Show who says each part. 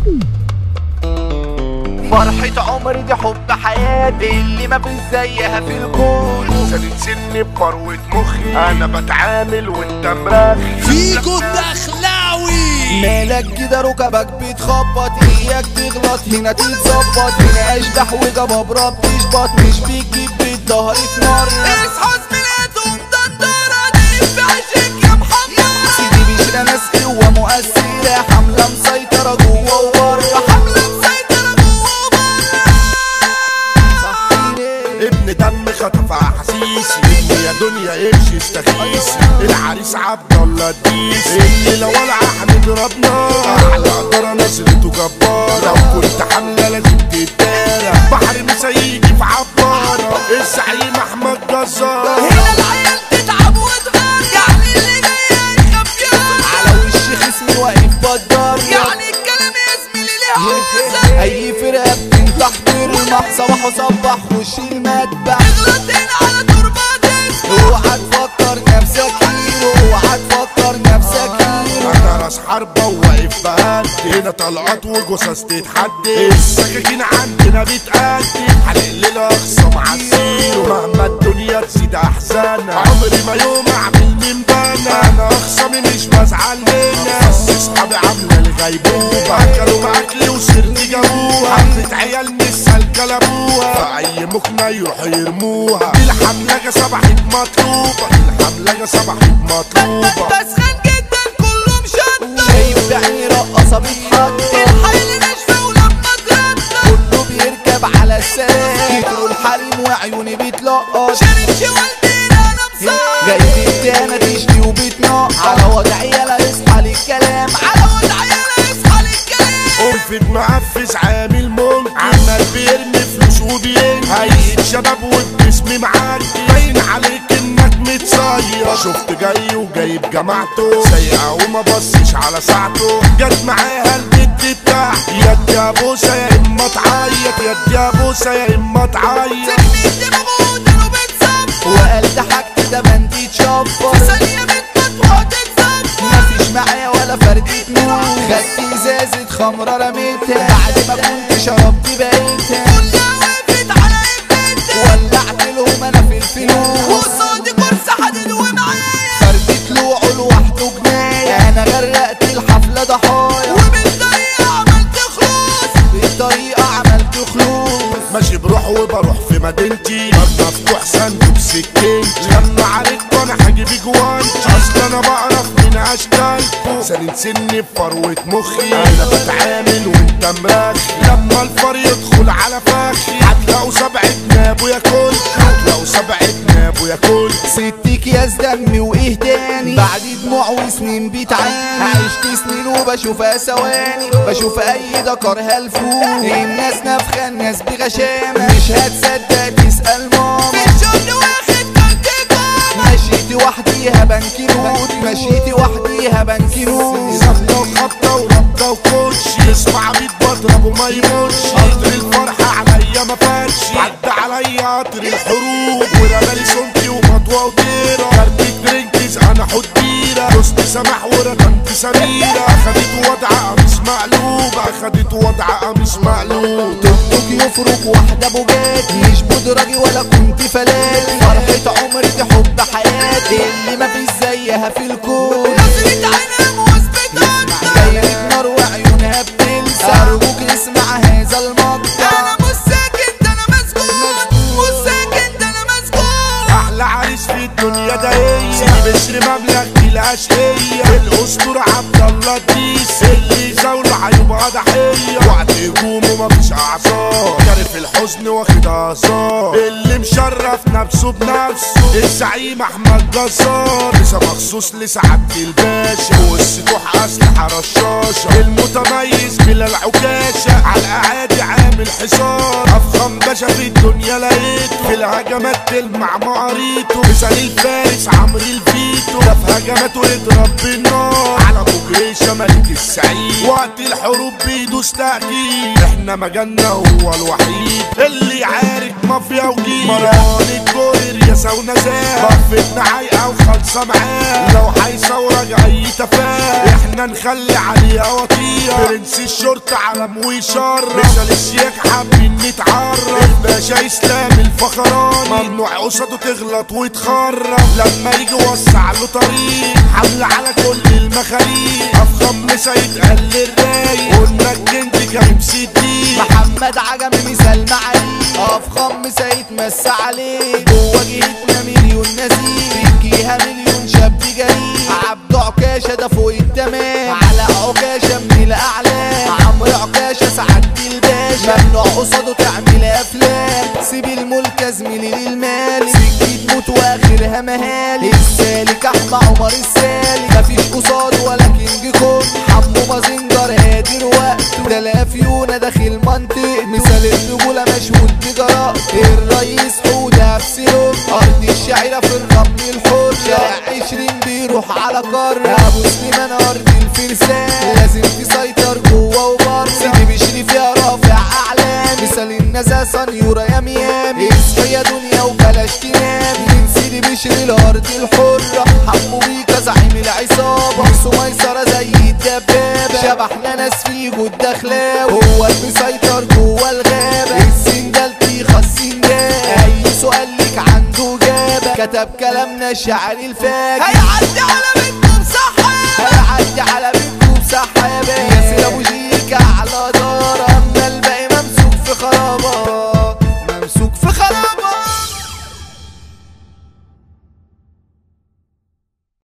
Speaker 1: فرحة عمري دي حب حياتي اللي ما فيش زيها في الكون
Speaker 2: سنة سني بفروة مخي انا بتعامل وانت مرخي
Speaker 3: فيكو الدخلاوي
Speaker 1: مالك كده ركبك بتخبط اياك تغلط هنا تتظبط هنا اشبح وجبابرة بتشبط مش بيجيب بالظهر في مرة
Speaker 3: اصحى زميلاتهم دندرة دي في عشق يا محمد
Speaker 1: سيدي بيشرى ناس قوة مؤثرة حملة مسيطرة جوه وبره
Speaker 3: حملة مسيطرة جوه وبره
Speaker 1: صحيني
Speaker 2: ابن دم خطف احاسيسي ابن يا دنيا ايش استخيسي العريس عبد الله الديسي اللي لو ولع هنضرب نار على قدر نصرته جبارة لو كنت حملة لازم تتدارى بحر مسيجي في عبارة الزعيم احمد جزار
Speaker 3: هنا العيال تتعب وتغار يعني اللي جاي يخاف يار
Speaker 1: على وش خصمي واقف بدار
Speaker 3: يعني الكلام يا زميلي ليه حافظة
Speaker 1: اي فرقة بتنجح ترمح صباح وصبح وش المدبح
Speaker 3: اغلط هنا على تربة اسمه
Speaker 1: اوعى تفكر نفسك هيرو اوعى تفكر نفسك هيرو
Speaker 2: انا راس حربة وواقف بهدي هنا طلعات وجثث تتحدي السكاكين عندنا بتقدم هنقلل اقصى مع الزيرو مهما الدنيا تزيد احزانها عمري ما يوم اعمل من بنا انا اخصامي مش بزعل منها بس اصحابي عامله الغيبوبه اكلوا باكلي وسرني جابوها حبة عيال مثل كلبوها في اي مكنه يروحوا يرموها دي الحمله صبحت مطلوبه دي الحمله صبحت مطلوبه
Speaker 3: بسخن جدا كله مشطب
Speaker 1: شايف بعيني رقصة بتحط
Speaker 3: الحيل ناشفة ولما ترطب
Speaker 1: كله بيركب على السلام كتروا الحريم وعيوني بتلقط
Speaker 3: شارب شوالدين انا مصاب
Speaker 1: جاي بتانا تشتي وبتنق على وضع يلا اصحى للكلام
Speaker 3: على وضع يلا اصحى للكلام
Speaker 2: قنفد معفز عامل ممكن عمال بيرمي فلوس وبين هيئة شباب والجسم معدي باين عليك انك متصير شفت جاي وجايب جماعته سايقة وما بصش على ساعته جت معاها البت بتاعتي يا دي يا بوسة يا اما تعيط يا دي يا بوسة يا اما تعيط
Speaker 3: سكني دماغه ودانه بتصب
Speaker 1: وقال ضحكت ده بندي تشفر
Speaker 3: في ثانية بتموت وتتصب
Speaker 1: مفيش معايا ولا فردة نور خدت ازازة خمرة رميتها بعد ما كنت شربت بقيتها
Speaker 3: كلها وقفت على قمتها
Speaker 1: ولعت لهم انا في الفلوس
Speaker 3: قصادي كرسي حديد ومعايا
Speaker 1: فردة طلوعه لوحده جناية انا غرقت الحفلة ضحايا
Speaker 3: وبالطريقة عملت خلوص
Speaker 1: بالطريقة عملت خلوص
Speaker 2: ماشي بروح وبروح في مدينتي باب مفتوح صندوق سكينتي لما عليك وانا هجيب جوانتي اصل انا بعرف من اشكالكم سنين سني بفروة مخي انا بتعامل وانت مرخي لما الفار يدخل على فخي هتلاقوا سبعة ناب وياكل هتلاقوا سبعة ناب وياكل
Speaker 1: ستك يا دمي وايه تاني بعد دموع وسنين بتعاني عشت سنين وبشوفها ثواني بشوف اي دكر هلفون الناس نفخه الناس بغشامه مش هتصدق تسال ماما
Speaker 3: في الشغل واخد كارتيكون
Speaker 1: مشيتي وحديها بنك نود مشيتي وحديها بنك نود
Speaker 2: سخنة وخبطة وربطة وكوتشي يسمع بيت بضرب وما يموتش قطر الفرحة عليا ما فاتش عدى عليا قطر الحروب ورمالي سمتي ومطوة وديرة كارتي برنكز انا حديرة دوست سماح وركنت سميرة اخدت وضع قميص مقلوب اخدت وضع قميص مقلوب
Speaker 1: توك توك يفرق واحدة بوجات مش بودراجي ولا كنت فلات فرحة عمري دي حب حياتي اللي ما فيش زيها في الكون
Speaker 3: نظرة عينها موثبة
Speaker 1: دايرة نار وعيونها بتلسع أرجوك اسمع هذا المقطع
Speaker 3: انا مش ساكت ده انا مسجون مش ساكت ده انا مسجون
Speaker 2: احلى عريس في الدنيا ده هي سيدي بشر مبلغ بلاش هي الاسطورة عبد الله الديس اللي زاوله هيبقى ضحية وقت هجومه مفيش اعصاب كارف الحزن واخد اعصاب اللي مشرف نفسه بنفسه الزعيم احمد جزار لسه مخصوص لسعادة الباشا والسطوح اسلحة رشاشة المتميز بلا العكاشة على الاعادي عامل حصار افخم باشا في الدنيا لقيته في الهجمات هجمات تلمع معاريته مثال الفارس عمرو الفيتو ده في هجماته يضرب بالنار على بوجريشة ملك السعيد وقت الحروب بيدوس تأكيد احنا مجالنا هو الوحيد اللي عارك مافيا وجيل مروان الجوير يا سونا زاد بفتنا عايقة وخالصة معاه لو هيصورك اي تفاهة احنا نخلي عليه وطية برنس الشرطة علم ويشرف مثال الشيخ حابين نتعرف الباشا اسلام الفخراني ممنوع قصاده تغلط وتخرف لما يجي وسع له طريق حملة على كل المخاريق افخم مسا يتقل الرايق قلنا الجندي كريم سيدي
Speaker 1: محمد عجمي مثال معالي افخم سيتمس عليه جوه جهتنا مليون نزيل في الجهه مليون شاب جريء عبد عكاشه ده فوق التمام على عكاشه من الاعلام عمرو عكاشه سعد الباشا ممنوع قصاده تعمل افلام سيب الملك يا زميلي للمال سكت موت واخرها مهالي السالك احمى عمر السالك مفيش قصاد ولا كينج كونج حمو مازنجر هادر وقته ده الافيونه داخل منطقته مثال الرجوله مشهود بجراءته الرئيس حوده افسلون ارض الشعيره في الرمل الحر شارع عشرين بيروح على قاره ابو سليمان ارض الفرسان لازم تسيطر جوه وبره سيدي بشري فيها رافع اعلام مثال النزا سنيوره يا ميامي اصحي يا دنيا وبلاش تنام من سيدي بشري الارض الحره حمو بيكا زعيم العصابه نصه ميسره زي الدبابه شبحنا ناس فيه جود دخلاوي هو المسيطر جوه الغابه السنجال تيخه السنجال اي سؤال ليك عنده اجابه كتب كلامنا الشاعر الفاجر
Speaker 3: هيعدي على بنتكم صح
Speaker 1: هيعدي على بيتكم صح يا باشا ياسر ابو جيل